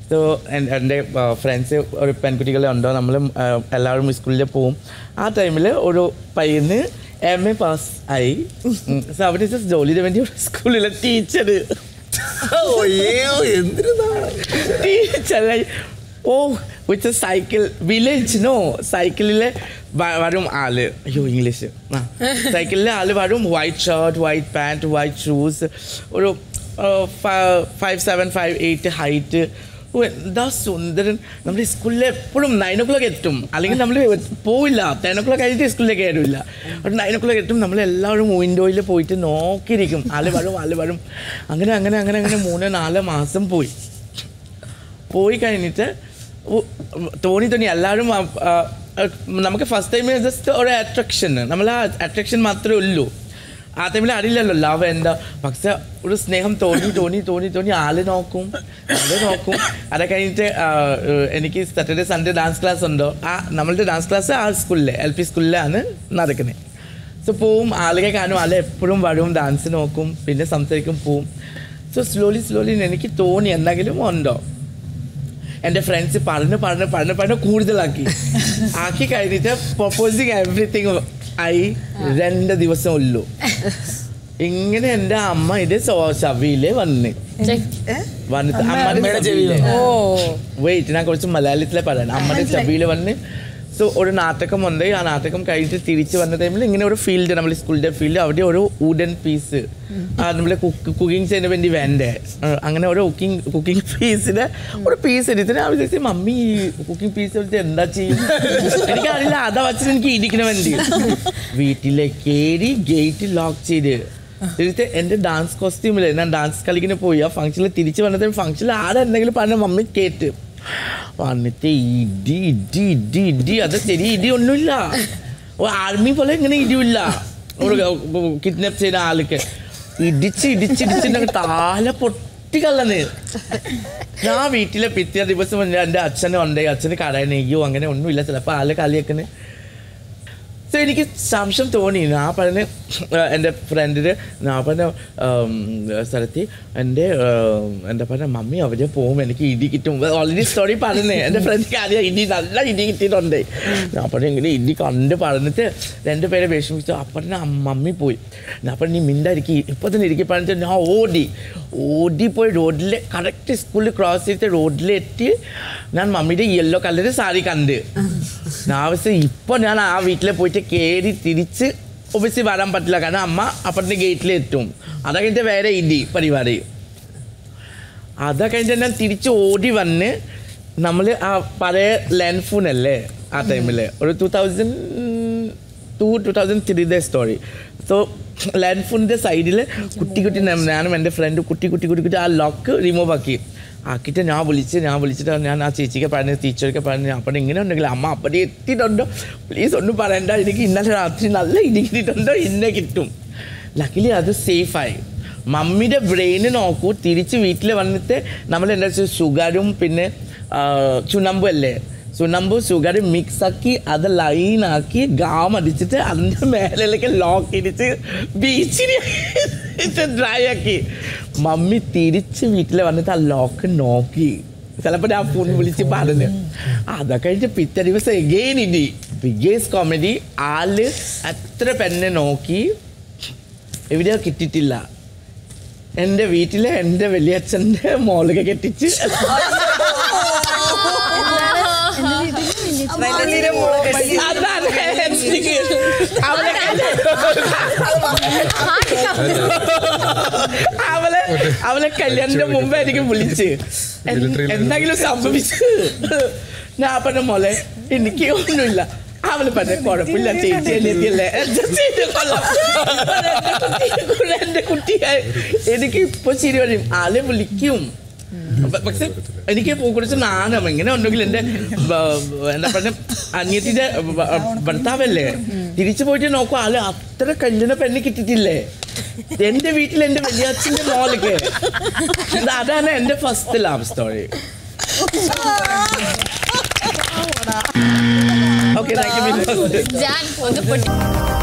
So എൻ്റെ friends ഒരു പെൺകുട്ടികളെ ഉണ്ടോ നമ്മൾ എല്ലാവരും സ്കൂളിൽ പോവും ആ ടൈമിൽ ഒരു പയ്യന് എം എ പാസ് ആയി സോ അവിടെ ജോലിയുടെ വേണ്ടി ഒരു സ്കൂളിലെ ടീച്ചർ ടീച്ചറായി ഓ വിത്ത് സൈക്കിൾ വില്ലേജ് നോ സൈക്കിളിൽ വരും ആള് അയ്യോ ഇംഗ്ലീഷ് ആ സൈക്കിളിൽ ആള് വരും white shirt white pant white shoes ഒരു five seven five eight height ഓ എന്താ സുന്ദരൻ നമ്മുടെ സ്കൂളിൽ എപ്പോഴും നയൻ ഓ ക്ലോക്ക് എത്തും അല്ലെങ്കിൽ നമ്മൾ പോവില്ല ടെൻ ഓ ക്ലോക്ക് കഴിഞ്ഞിട്ട് സ്കൂളിലേക്ക് കയറില്ല ഒരു നയൻ ഓ ക്ലോക്ക് എത്തും നമ്മൾ എല്ലാവരും വിൻഡോയിൽ പോയിട്ട് നോക്കിയിരിക്കും ആള് വരും ആള് വരും അങ്ങനെ അങ്ങനെ അങ്ങനെ അങ്ങനെ മൂന്ന് നാല് മാസം പോയി പോയി കഴിഞ്ഞിട്ട് ഉ- തോന്നി തോന്നി എല്ലാവരും ആ, ആ, നമുക്ക് ഫസ്റ്റ് ടൈമിൽ ജസ്റ്റ് ഒരു അട്രാക്ഷൻ നമ്മൾ ആ അട്രാക്ഷൻ മാത്രമേ ഉള്ളൂ ആ ടൈമിൽ അറിയില്ലല്ലോ ലവ് എന്താ പക്ഷെ ഒരു സ്നേഹം തോന്നി തോന്നി തോന്നി തോന്നി ആള് നോക്കും ആള് നോക്കും അത് കഴിഞ്ഞിട്ട് ആ, എനിക്ക് സാറ്റർഡേ സൺഡേ ഡാൻസ് ക്ലാസ് ഉണ്ടോ ആ നമ്മളുടെ ഡാൻസ് ക്ലാസ് ആ സ്കൂളിലെ എൽ പി സ്കൂളിലാണ് നടക്കുന്നത് സോ പോവും ആളുകളെ കാണും ആളെ എപ്പോഴും വരും ഡാൻസ് നോക്കും പിന്നെ സംസാരിക്കും പോവും സോ സ്ലോലി സ്ലോലി എനിക്ക് തോന്നി എന്തെങ്കിലും ഉണ്ടോ എൻ്റെ ഫ്രണ്ട്സ് പറഞ്ഞ് പറഞ്ഞ് പറഞ്ഞ് പറഞ്ഞ് കൂടുതലാക്കി ആക്കി കഴിഞ്ഞിട്ട് പ്രൊപ്പോസിങ് എവറിത്തിങ് ആയി രണ്ട് ദിവസം ഉള്ളൂ ഇങ്ങനെ എൻ്റെ അമ്മ ഇത് ചവിയില് വന്ന് വന്നിട്ട് അമ്മയുടെ ചെവിയില് വെയിറ്റ് ഞാൻ കുറച്ച് മലയാളത്തിലെ പറയാൻ അമ്മയുടെ ചെവിയിൽ വന്ന് സോ ഒരു നാടകം ഉണ്ട് ആ നാടകം കഴിഞ്ഞിട്ട് തിരിച്ച് വന്ന ടൈമിൽ ഇങ്ങനെ ഒരു ഫീൽഡ് നമ്മൾ സ്കൂളിൻ്റെ ഫീൽഡ് അവിടെ ഒരു വുഡൻ പീസ് നമ്മൾ കുക്കിംഗ് ചെയ്യുന്ന വേണ്ടി വേണ്ടേ ആ, അങ്ങനെ ഒരു കുക്കിംഗ് കുക്കിംഗ് പീസിന് ഒരു പീസ് എടുത്തിട്ട് ഞാൻ വിചാരിച്ചു മമ്മി കുക്കിംഗ് പീസ് എടുത്ത് എന്താ ചെയ്യും എനിക്കറിയില്ല അതാ വച്ചിട്ട് എനിക്ക് ഇടിക്കണ വേണ്ടി വീട്ടിലെ കയറി ഗേറ്റ് ലോക്ക് ചെയ്ത് എന്നിട്ട് എൻ്റെ ഡാൻസ് കോസ്റ്റ്യൂമിൽ ഞാൻ ഡാൻസ് കളിക്കുന്ന പോയി ആ ഫംഗ്ഷനിൽ തിരിച്ച് വന്നിട്ട് ഫംഗ്ഷനിൽ ആടെ എന്തെങ്കിലും പറഞ്ഞ മമ്മി കേട്ട് വന്നിട്ട് ഇടി ഇടി ഇടി ഇടി അത് ശരി ഇടി ഒന്നുമില്ല ഓ ആർമി പോലെ ഇങ്ങനെ ഇടിയില്ല ഒരു കിഡ്നാപ്പ് ചെയ്ത ആൾക്ക് ഇടിച്ച് ഇടിച്ച് ഇടിച്ച് താല പൊട്ടിക്കല്ലെന്ന് ഞാൻ വീട്ടിലെ പിറ്റേ ദിവസം എൻ്റെ എൻ്റെ അച്ഛനും ഉണ്ട് അച്ഛന് കടയിൽ നെയ്യോ അങ്ങനെ ഒന്നുമില്ല ചിലപ്പോൾ ആളെ കളിയാക്കുന്നത് സോ എനിക്ക് സംശയം തോന്നി ഞാൻ പറഞ്ഞ എൻ്റെ ഫ്രണ്ടിന് ഞാൻ പറഞ്ഞ ഉം, സ്ഥലത്ത് എൻ്റെ ഉം, എന്താ പറഞ്ഞ മമ്മി അവിടെ പോകും എനിക്ക് ഇടി കിട്ടും ഓൾറെഡി സ്റ്റോറി പറഞ്ഞേ എൻ്റെ ഫ്രണ്ടിക്ക് അറിയാം ഇടി നല്ല ഇടി കിട്ടിയിട്ടുണ്ട് ഞാൻ പറഞ്ഞ ഇങ്ങനെ ഇടി കണ്ട് പറഞ്ഞിട്ട് രണ്ട് പേരെ വിഷമിച്ചു അപ്പം മമ്മി പോയി ഞാൻ പറഞ്ഞു നീ മിണ്ടായിരിക്കും ഇപ്പം തന്നെ ഇരിക്കും പറഞ്ഞിട്ട് ഞാൻ ഓടി ഓടിപ്പോയി റോഡിൽ കറക്റ്റ് സ്കൂളിൽ ക്രോസ് ചെയ്തിട്ട് റോഡിലെത്തി ഞാൻ മമ്മിയുടെ യെല്ലോ കളർ സാരി കണ്ട് ഞാൻ പക്ഷേ ഇപ്പോൾ ഞാൻ ആ വീട്ടിൽ പോയിട്ട് കയറി തിരിച്ച് ഒബിയസ്ലി വരാൻ പറ്റില്ല കാരണം അമ്മ അപ്പുറത്തെ ഗേറ്റിൽ എത്തും അത് കഴിഞ്ഞിട്ട് വേറെ ഇടി പരിപാടി അത് കഴിഞ്ഞിട്ട് ഞാൻ തിരിച്ച് ഓടി വന്ന് നമ്മൾ ആ പഴയ ലാൻഡ് ഫോൺ അല്ലേ ആ ടൈമിൽ ഒരു two thousand two two thousand ത്രീയുടെ സ്റ്റോറി സോ ലാൻഡ് ഫോണിൻ്റെ സൈഡിൽ കുട്ടി കുട്ടി നം- ഞാനും എൻ്റെ ഫ്രണ്ട് കുട്ടി കുട്ടി കുട്ടി കുട്ടി ആ ലോക്ക് റിമൂവ് ആക്കി ആക്കിയിട്ട് ഞാൻ വിളിച്ച് ഞാൻ വിളിച്ചിട്ട് ഞാൻ ആ ചേച്ചിക്ക് പറഞ്ഞു ടീച്ചർക്ക് പറഞ്ഞു അപ്പം ഇങ്ങനെ ഉണ്ടെങ്കിൽ അമ്മ അപ്പം എത്തിയിട്ടുണ്ടോ പ്ലീസ് ഒന്നും പറയണ്ട എനിക്ക് ഇന്നലെ രാത്രി നല്ല ഇടി കിട്ടിയിട്ടുണ്ടോ ഇന്നെ കിട്ടും ലക്കിലി അത് സേഫായി മമ്മിയുടെ ബ്രെയിന് നോക്കൂ തിരിച്ച് വീട്ടിൽ വന്നിട്ട് നമ്മൾ എന്താ വെച്ചാൽ ഷുഗറും പിന്നെ ആ, ചുണ്ണമ്പും അല്ലേ ചുണ്ണമ്പും ഷുഗറും മിക്സ് ആക്കി അത് ലൈനാക്കി ഗാം അടിച്ചിട്ട് അതിൻ്റെ മേലേക്ക് ലോക്ക് ഇടിച്ച് ബീച്ചിൽ ഡ്രൈ ആക്കി മമ്മി തിരിച്ച് വീട്ടിൽ വന്നിട്ട് ആ ലോക്ക് നോക്കി ചിലപ്പോൾ ഞാൻ ഫോൺ വിളിച്ച് പറഞ്ഞു അതൊക്കെ കഴിഞ്ഞ് പിറ്റേ ദിവസം എഗെയിൻ ഇനി ബിഗേസ്റ്റ് കോമഡി ആള് എത്ര പെണ്ണെ നോക്കി എവിടെയോ കിട്ടിയിട്ടില്ല എൻ്റെ വീട്ടിലെ എൻ്റെ വലിയച്ഛൻ്റെ മോളിക കെട്ടിച്ച് അതാണ് എനിക്ക് അവളെ അവളെ അവളെ കല്യാണത്തിന് മുമ്പ് എനിക്ക് വിളിച്ച് എൻ- എന്തെങ്കിലും സംഭവിച്ചു ഞാൻ പറഞ്ഞ മോളെ എനിക്ക് ഒന്നുമില്ല അവള് പറഞ്ഞ കുഴപ്പമില്ല ചേച്ചി അനിയത്തിയല്ലേ adjust ചെയ്ത് കൊള്ളാം. എന്റെ കുട്ടിയെ എനിക്ക് ഇപ്പൊ ശരി പറയും ആളെ വിളിക്കും പ- പക്ഷെ എനിക്ക് കുറച്ച് നാണം എങ്ങനെ ഉണ്ടെങ്കിൽ എൻ്റെ ബ- എന്താ പറഞ്ഞ അനിയത്തിൻ്റെ ഭ- ഭർത്താവല്ലേ തിരിച്ചു പോയിട്ട് നോക്കും ആള് അത്ര കല്യാണ പെണ്ണ് കിട്ടിയിട്ടില്ലേ എൻ്റെ വീട്ടിൽ എൻ്റെ വലിയച്ഛൻ്റെ മോൾക്ക് ഇത് അതാണ് എൻ്റെ first love story okay thank you ജാൻ ഒന്ന് പൊട്ടി